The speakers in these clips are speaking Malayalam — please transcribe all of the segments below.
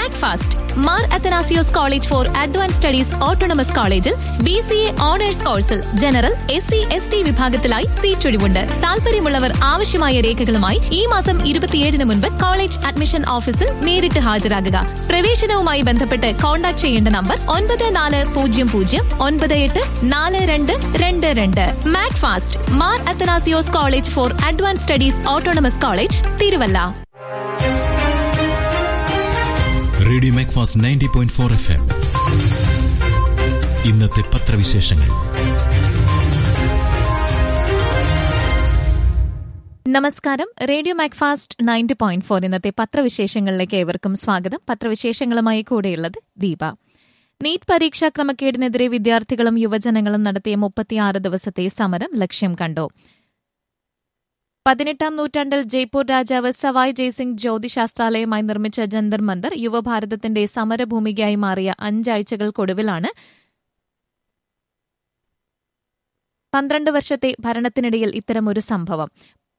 Mac Fast Mar Athanasios college for advance studies autonomous കോളേജിൽ ബി സി എ ഓണേഴ്സ് കോഴ്സിൽ general S C S T വിഭാഗത്തിലായി സീറ്റ് ഒഴിവുണ്ട് താല്പര്യമുള്ളവർ ആവശ്യമായ രേഖകളുമായി ഈ മാസം ഇരുപത്തിയേഴിന് മുൻപ് കോളേജ് അഡ്മിഷൻ ഓഫീസിൽ നേരിട്ട് ഹാജരാകുക പ്രവേശനവുമായി ബന്ധപ്പെട്ട് കോൺടാക്ട് ചെയ്യേണ്ട നമ്പർ ഒൻപത് നാല് പൂജ്യം പൂജ്യം ഒൻപത് എട്ട് നാല് രണ്ട് രണ്ട് രണ്ട് Mac Fast Mar Athanasios college for advance studies autonomous college Thiruvalla radio Macfast ninety point four F M ഇന്നത്തെ പത്രവിശേഷങ്ങൾ നമസ്കാരം radio Macfast ninety point four ഇന്നത്തെ പത്രവിശേഷങ്ങളിലേക്ക് ഏവർക്കും സ്വാഗതം പത്രവിശേഷങ്ങളുമായി കൂടെയുള്ളത് ദീപ നീറ്റ് പരീക്ഷാ ക്രമക്കേടിനെതിരെ വിദ്യാർത്ഥികളും യുവജനങ്ങളും നടത്തിയ മുപ്പത്തിയാറ് ദിവസത്തെ സമരം ലക്ഷ്യം കണ്ടു പതിനെട്ടാം നൂറ്റാണ്ടിൽ ജയ്പൂർ രാജാവ് സവായ് ജയ്സിംഗ് ജ്യോതിശാസ്ത്രാലയമായി നിർമ്മിച്ച ജന്തർ മന്ദർ യുവഭാരതത്തിന്റെ സമരഭൂമികയായി മാറിയ അഞ്ചാഴ്ചകൾക്കൊടുവിലാണ് പന്ത്രണ്ട് വർഷത്തെ ഭരണത്തിനിടയിൽ ഇത്തരമൊരു സംഭവം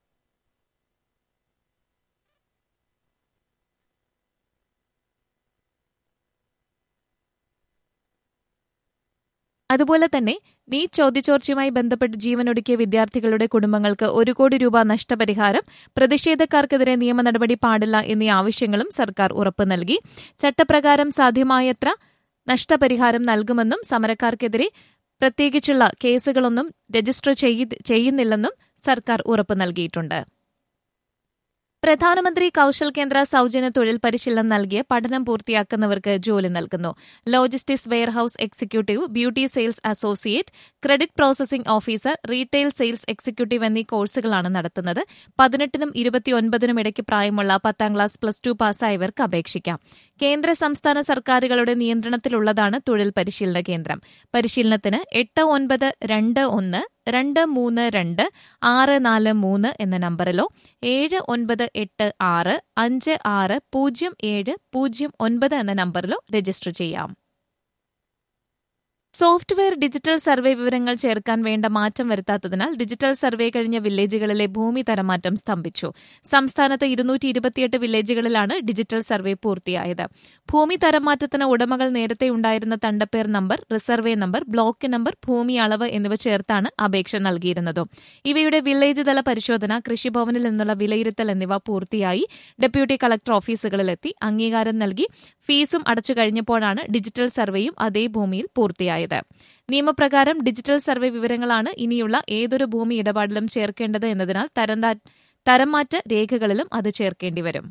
അതുപോലെ തന്നെ നീറ്റ് ചോദ്യചോർച്ചയുമായി ബന്ധപ്പെട്ട് ജീവനൊടുക്കിയ വിദ്യാർത്ഥികളുടെ കുടുംബങ്ങൾക്ക് ഒരു കോടി രൂപ നഷ്ടപരിഹാരം പ്രതിഷേധക്കാർക്കെതിരെ നിയമ നടപടി പാടില്ല എന്നീ ആവശ്യങ്ങളും സർക്കാർ ഉറപ്പു നൽകി ചട്ടപ്രകാരം സാധ്യമായത്ര നഷ്ടപരിഹാരം നൽകുമെന്നും സമരക്കാർക്കെതിരെ പ്രത്യേകിച്ചുള്ള കേസുകളൊന്നും രജിസ്റ്റർ ചെയ്യുന്നില്ലെന്നും സർക്കാർ ഉറപ്പു നൽകിയിട്ടുണ്ട് പ്രധാനമന്ത്രി കൌശൽ കേന്ദ്ര സൌജന്യ തൊഴിൽ പരിശീലനം നൽകിയ പഠനം പൂർത്തിയാക്കുന്നവർക്ക് ജോലി നൽകുന്നു logistics warehouse executive beauty sales associate credit processing officer retail sales executive എന്നീ കോഴ്സുകളാണ് നടത്തുന്നത് പതിനെട്ടിനും ഇരുപത്തിയൊൻപതിനും ഇടയ്ക്ക് പ്രായമുള്ള പത്താം ക്ലാസ് പ്ലസ് ടു പാസ്സായവർക്ക് അപേക്ഷിക്കാം കേന്ദ്ര സംസ്ഥാന സർക്കാരുകളുടെ നിയന്ത്രണത്തിലുള്ളതാണ് തൊഴിൽ പരിശീലന കേന്ദ്രം പരിശീലനത്തിന് എട്ട് ഒൻപത് രണ്ട് ഒന്ന് രണ്ട് മൂന്ന് രണ്ട് ആറ് നാല് മൂന്ന് എന്ന നമ്പറിലോ ഏഴ് ഒൻപത് എട്ട് ആറ് അഞ്ച് ആറ് പൂജ്യം ഏഴ് പൂജ്യം ഒൻപത് എന്ന നമ്പറിലോ രജിസ്റ്റർ ചെയ്യാം സോഫ്റ്റ്വെയർ ഡിജിറ്റൽ സർവേ വിവരങ്ങൾ ചേർക്കാൻ വേണ്ട മാറ്റം വരുത്താത്തതിനാൽ ഡിജിറ്റൽ സർവേ കഴിഞ്ഞ വില്ലേജുകളിലെ ഭൂമി തരമാറ്റം സ്തംഭിച്ചു സംസ്ഥാനത്ത് ഇരുന്നൂറ്റി ഇരുപത്തിയെട്ട് വില്ലേജുകളിലാണ് ഡിജിറ്റൽ സർവേ പൂർത്തിയായത് ഭൂമി തരംമാറ്റത്തിന് ഉടമകൾ നേരത്തെ ഉണ്ടായിരുന്ന തണ്ടപ്പേർ number resurvey number block number ഭൂമി അളവ് എന്നിവ ചേർത്താണ് അപേക്ഷ നൽകിയിരുന്നതും ഇവയുടെ വില്ലേജ് തല പരിശോധന കൃഷിഭവനിൽ നിന്നുള്ള വിലയിരുത്തൽ എന്നിവ പൂർത്തിയായി ഡെപ്യൂട്ടി കളക്ടർ ഓഫീസുകളിലെത്തി അംഗീകാരം നൽകി ഫീസും അടച്ചു കഴിഞ്ഞപ്പോഴാണ് ഡിജിറ്റൽ സർവേയും അതേ ഭൂമിയിൽ പൂർത്തിയായത് നിയമപ്രകാരം ഡിജിറ്റൽ സർവേ വിവരങ്ങളാണ് ഇനിയുള്ള ഏതൊരു ഭൂമി ഇടപാടിലും ചേർക്കേണ്ടത് എന്നതിനാൽ തരംമാറ്റ രേഖകളിലും അത് ചേർക്കേണ്ടിവരും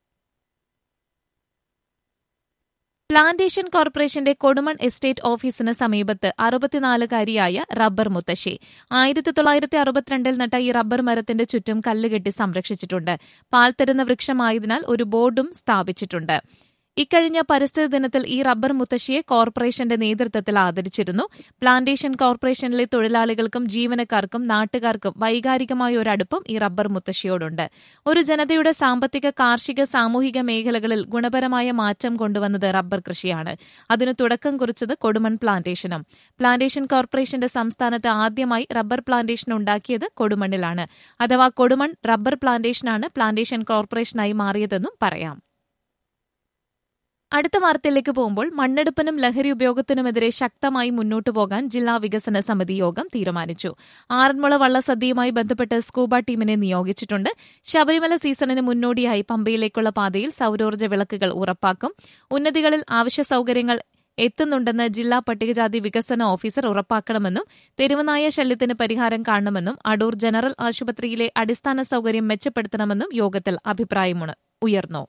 പ്ലാന്റേഷൻ കോർപ്പറേഷന്റെ കൊടുമൺ എസ്റ്റേറ്റ് ഓഫീസിന് സമീപത്ത് അറുപത്തിനാലുകാരിയായ റബ്ബർ മുത്തശ്ശി ആയിരത്തി തൊള്ളായിരത്തി അറുപത്തിരണ്ടിൽ നട്ട ഈ റബ്ബർ മരത്തിന്റെ ചുറ്റും കല്ലുകെട്ടി സംരക്ഷിച്ചിട്ടുണ്ട് പാൽ തരുന്ന വൃക്ഷമായതിനാൽ ഒരു ബോർഡും സ്ഥാപിച്ചിട്ടുണ്ട് ഇക്കഴിഞ്ഞ പരിസ്ഥിതി ദിനത്തിൽ ഈ റബ്ബർ മുത്തശ്ശിയെ കോർപ്പറേഷന്റെ നേതൃത്വത്തിൽ ആദരിച്ചിരുന്നു പ്ലാന്റേഷൻ കോർപ്പറേഷനിലെ തൊഴിലാളികൾക്കും ജീവനക്കാർക്കും നാട്ടുകാർക്കും വൈകാരികമായ ഒരു അടുപ്പം ഈ റബ്ബർ മുത്തശ്ശിയോടുണ്ട് ഒരു ജനതയുടെ സാമ്പത്തിക കാർഷിക സാമൂഹിക മേഖലകളിൽ ഗുണപരമായ മാറ്റം കൊണ്ടുവന്നത് റബ്ബർ കൃഷിയാണ് അതിന് തുടക്കം കുറിച്ചത് കൊടുമൺ പ്ലാന്റേഷനും പ്ലാന്റേഷൻ കോർപ്പറേഷന്റെ സംസ്ഥാനത്ത് ആദ്യമായി റബ്ബർ പ്ലാന്റേഷൻ ഉണ്ടാക്കിയത് കൊടുമണ്ണിലാണ് അഥവാ കൊടുമൺ റബ്ബർ പ്ലാന്റേഷനാണ് പ്ലാന്റേഷൻ കോർപ്പറേഷനായി മാറിയതെന്നും പറയാം അടുത്ത വാർത്തയിലേക്ക് പോകുമ്പോൾ മണ്ണെടുപ്പിനും ലഹരി ഉപയോഗത്തിനുമെതിരെ ശക്തമായി മുന്നോട്ടു പോകാൻ ജില്ലാ വികസന സമിതി യോഗം തീരുമാനിച്ചു ആറന്മുള വള്ളസദ്യയുമായി ബന്ധപ്പെട്ട് സ്കൂബ ടീമിനെ നിയോഗിച്ചിട്ടുണ്ട് ശബരിമല സീസണിന് മുന്നോടിയായി പമ്പയിലേക്കുള്ള പാതയിൽ സൌരോർജ്ജ വിളക്കുകൾ ഉറപ്പാക്കും ഉന്നതികളിൽ ആവശ്യ സൌകര്യങ്ങൾ എത്തുന്നുണ്ടെന്ന് ജില്ലാ പട്ടികജാതി വികസന ഓഫീസർ ഉറപ്പാക്കണമെന്നും തെരുവുനായ ശല്യത്തിന് പരിഹാരം കാണണമെന്നും അടൂർ ജനറൽ ആശുപത്രിയിലെ അടിസ്ഥാന സൌകര്യം മെച്ചപ്പെടുത്തണമെന്നും യോഗത്തിൽ അഭിപ്രായമുണ് ഉയർന്നു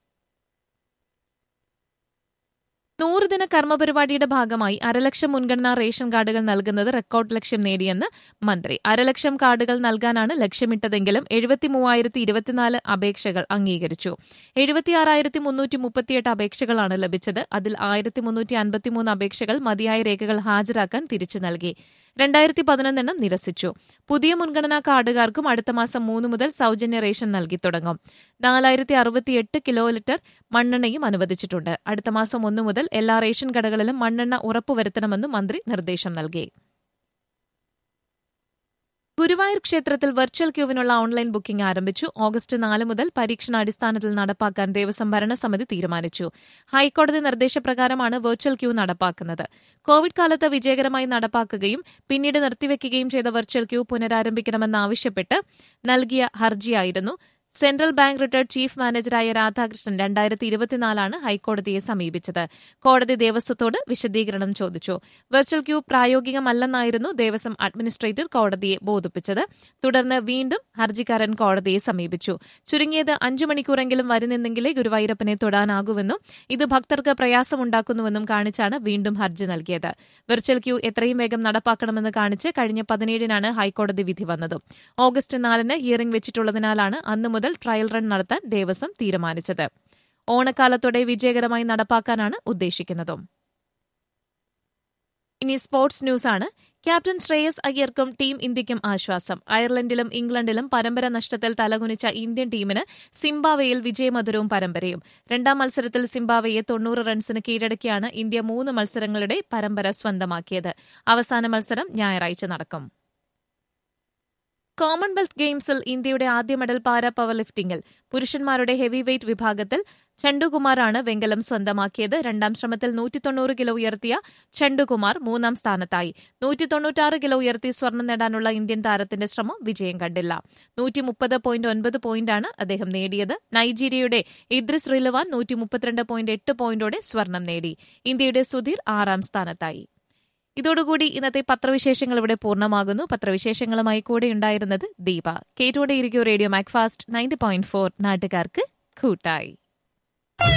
നൂറുദിന കർമ്മപരിപാടിയുടെ ഭാഗമായി അരലക്ഷം മുൻഗണനാ റേഷൻ കാർഡുകൾ നൽകുന്നത് റെക്കോർഡ് ലക്ഷ്യം നേടിയെന്ന് മന്ത്രി അരലക്ഷം കാർഡുകൾ നൽകാനാണ് ലക്ഷ്യമിട്ടതെങ്കിലും എഴുപത്തി മൂവായിരത്തി ഇരുപത്തിനാല് അപേക്ഷകൾ അംഗീകരിച്ചു എഴുപത്തിയാറായിരത്തി മുന്നൂറ്റി മുപ്പത്തിയെട്ട് അപേക്ഷകളാണ് ലഭിച്ചത് അതിൽ ആയിരത്തി മുന്നൂറ്റി അൻപത്തിമൂന്ന് അപേക്ഷകൾ മതിയായ രേഖകൾ ഹാജരാക്കാൻ തിരിച്ചു നൽകി രണ്ടായിരത്തി പതിനൊന്നെണ്ണം നിരസിച്ചു പുതിയ മുൻഗണനാ കാർഡുകാർക്കും അടുത്ത മാസം മൂന്ന് മുതൽ സൌജന്യ റേഷൻ നൽകി തുടങ്ങും നാലായിരത്തി അറുപത്തിയെട്ട് കിലോ ലിറ്റർ മണ്ണെണ്ണയും അനുവദിച്ചിട്ടുണ്ട് അടുത്ത മാസം ഒന്നു മുതൽ എല്ലാ റേഷൻ കടകളിലും മണ്ണെണ്ണ ഉറപ്പുവരുത്തണമെന്നും മന്ത്രി നിർദ്ദേശം നൽകി ഗുരുവായൂർ ക്ഷേത്രത്തിൽ വെർച്വൽ ക്യൂവിനുള്ള ഓൺലൈൻ ബുക്കിംഗ് ആരംഭിച്ചു ഓഗസ്റ്റ് നാല് മുതൽ പരീക്ഷണാടിസ്ഥാനത്തിൽ നടപ്പാക്കാൻ ദേവസ്വം ഭരണസമിതി തീരുമാനിച്ചു ഹൈക്കോടതി നിർദ്ദേശപ്രകാരമാണ് വെർച്വൽ ക്യൂ നടപ്പാക്കുന്നത് കോവിഡ് കാലത്ത് വിജയകരമായി നടപ്പാക്കുകയും പിന്നീട് നിർത്തിവെക്കുകയും ചെയ്ത വെർച്വൽ ക്യൂ പുനരാരംഭിക്കണമെന്നാവശ്യപ്പെട്ട് നൽകിയ ഹർജിയായിരുന്നു സെൻട്രൽ ബാങ്ക് റിട്ടയർഡ് ചീഫ് മാനേജറായ രാധാകൃഷ്ണൻ രണ്ടായിരത്തി ഇരുപത്തിനാലാണ് ഹൈക്കോടതിയെ സമീപിച്ചത് കോടതി ദേവസ്വത്തോട് വിശദീകരണം ചോദിച്ചു വെർച്വൽ ക്യൂ പ്രായോഗികമല്ലെന്നായിരുന്നു ദേവസ്വം അഡ്മിനിസ്ട്രേറ്റർ കോടതിയെ ബോധിപ്പിച്ചത് തുടർന്ന് വീണ്ടും ഹർജിക്കാരൻ കോടതിയെ സമീപിച്ചു ചുരുങ്ങിയത് അഞ്ചു മണിക്കൂറെങ്കിലും വരുന്നെന്നെങ്കിലേ ഗുരുവായൂരപ്പനെ തൊടാനാകൂവെന്നും ഇത് ഭക്തർക്ക് പ്രയാസമുണ്ടാക്കുന്നുവെന്നും കാണിച്ചാണ് വീണ്ടും ഹർജി നൽകിയത് വെർച്വൽ ക്യൂ എത്രയും വേഗം നടപ്പാക്കണമെന്ന് കാണിച്ച് കഴിഞ്ഞ പതിനേഴിനാണ് ഹൈക്കോടതി വിധി വന്നത് ഓഗസ്റ്റ് നാലിന് ഹിയറിംഗ് വെച്ചിട്ടുള്ളതിനാലാണ് അന്നു മുതൽ ട്രയൽ റൺ നടത്താൻ ദേവസ്വം തീരുമാനിച്ചത് ഓണക്കാലത്തോടെ വിജയകരമായി നടപ്പാക്കാനാണ് ഉദ്ദേശിക്കുന്നതും ഇനി സ്പോർട്സ് ന്യൂസാണ് ക്യാപ്റ്റൻ ശ്രേയസ് അയ്യർക്കും ടീം ഇന്ത്യയ്ക്കും ആശ്വാസം അയർലൻഡിലും ഇംഗ്ലണ്ടിലും പരമ്പര നഷ്ടത്തിൽ തലകുനിച്ച ഇന്ത്യൻ ടീമിന് സിംബാവയിൽ വിജയമധുരവും പരമ്പരയും രണ്ടാം മത്സരത്തിൽ സിംബാവയെ തൊണ്ണൂറ് റൺസിന് കീഴടക്കിയാണ് ഇന്ത്യ മൂന്ന് മത്സരങ്ങളുടെ പരമ്പര സ്വന്തമാക്കിയത് അവസാന മത്സരം ഞായറാഴ്ച നടക്കും കോമൺവെൽത്ത് ഗെയിംസിൽ ഇന്ത്യയുടെ ആദ്യ മെഡൽ പാര പവർ ലിഫ്റ്റിംഗിൽ പുരുഷന്മാരുടെ ഹെവി വെയ്റ്റ് വിഭാഗത്തിൽ ചണ്ടുകുമാറാണ് വെങ്കലം സ്വന്തമാക്കിയത് രണ്ടാം ശ്രമത്തിൽ നൂറ്റി തൊണ്ണൂറ് കിലോ ഉയർത്തിയ ചണ്ടുകുമാർ മൂന്നാം സ്ഥാനത്തായി നൂറ്റി തൊണ്ണൂറ്റാറ് കിലോ ഉയർത്തി സ്വർണം നേടാനുള്ള ഇന്ത്യൻ താരത്തിന്റെ ശ്രമം വിജയം കണ്ടില്ല നൂറ്റി മുപ്പത് പോയിന്റ് ഒൻപത് പോയിന്റാണ് അദ്ദേഹം നേടിയത് നൈജീരിയയുടെ ഇദ്രിസ് റിലവാൻ നൂറ്റി മുപ്പത്തിരണ്ട് പോയിന്റ് എട്ട് പോയിന്റോടെ സ്വർണം നേടി ഇന്ത്യയുടെ സുധീർ ആറാം സ്ഥാനത്തായി ഇതോടുകൂടി ഇന്നത്തെ പത്രവിശേഷങ്ങൾ ഇവിടെ പൂർണ്ണമാകുന്നു പത്രവിശേഷങ്ങളുമായി കൂടെ ഉണ്ടായിരുന്നത് ദീപ കേട്ടോടെയിരിക്കും radio Macfast ninety point four നാട്ടുകാർക്ക് കൂട്ടായി